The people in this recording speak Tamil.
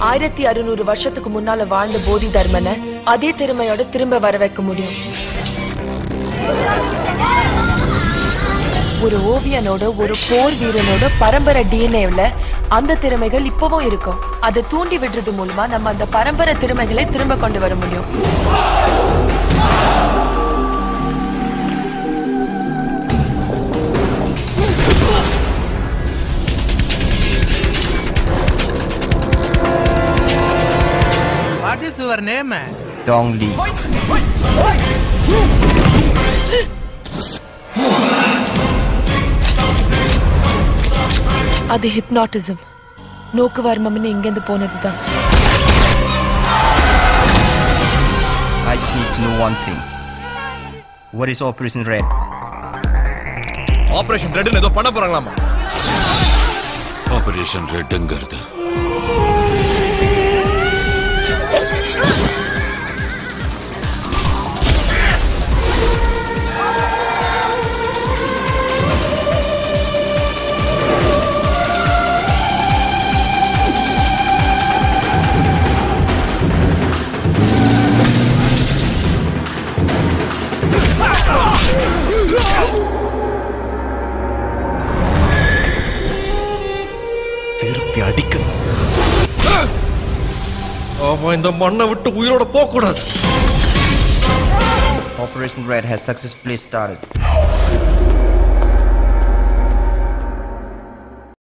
ஆயிரத்தி அறுநூறு வருஷத்துக்கு முன்னால வாழ்ந்த போதி தர்மனை அதே திறமையோட திரும்ப வர வைக்க முடியும் ஒரு ஓவியனோட ஒரு போர் வீரனோட பரம்பரை டிஎன்ஏல அந்த திறமைகள் இப்பவும் இருக்கும் அதை தூண்டி விடுறது மூலமா நம்ம அந்த பரம்பரை திறமைகளை திரும்ப கொண்டு வர முடியும் What is your name? Dong Li. அது ஹிப்னாட்டிசம் நோக்குவர்மம்னு இங்கேருந்து போனதுதான் I just need to know one thing. What is Operation Red? Operation ரெட்னு ஏதோ பண்ண போறாங்களாமா ஆபரேஷன் ரெட்டுங்கிறது திருப்பி அடிக்கணும் அவன் இந்த மண்ணை விட்டு உயிரோட போக கூடாது Operation Red has successfully started.